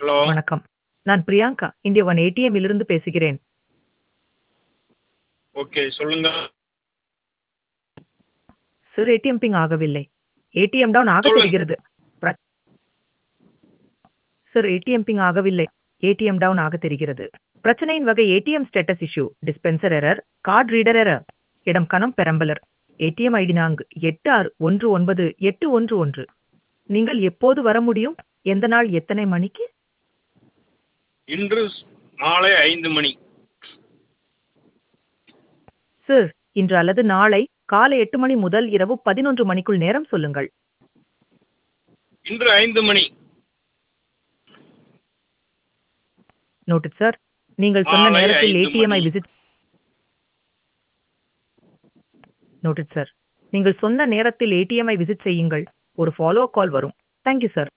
Hello வணக்கம் நான் Priyanka India one ATM இலிருந்து பேசுகிறேன் ஓகே சொல்லுங்க சார் ஏடிஎம் பிங் ஆகவில்லை ஏடிஎம் டவுன் ஆக சொல்லுங்க. தெரிகிறது பிர- சார் ஏடிஎம் பிங் ஆகவில்லை ஏடிஎம் டவுன் ஆக தெரிகிறது பிரச்சனையின் வகை ATM status issue dispenser error card reader error இடம் கணம் பெரம்பலர் ஏடிஎம் ஐடி நான்கு எட்டு ஆறு ஒன்று ஒன்பது எட்டு ஒன்று ஒன்று நீங்கள் எப்போது வர முடியும் எந்த நாள் எத்தனை மணிக்கு இன்று மாலை ஐந்து மணி சார் இன்று அல்லது நாளை காலை எட்டு மணி முதல் இரவு பதினொன்று மணிக்குள் நேரம் சொல்லுங்கள் இன்று ஐந்து மணி நோட்டட் சார் நீங்கள் சொன்ன மாலை நேரத்தில் ஐந்து ஏடிஎம் ஐ மணி. விசிட் நோட்டட் சார் நீங்கள் சொன்ன நேரத்தில் ஏடிஎம் ஐ விசிட் செய்யுங்கள் ஒரு ஃபாலோ கால் வரும் தேங்க்யூ சார்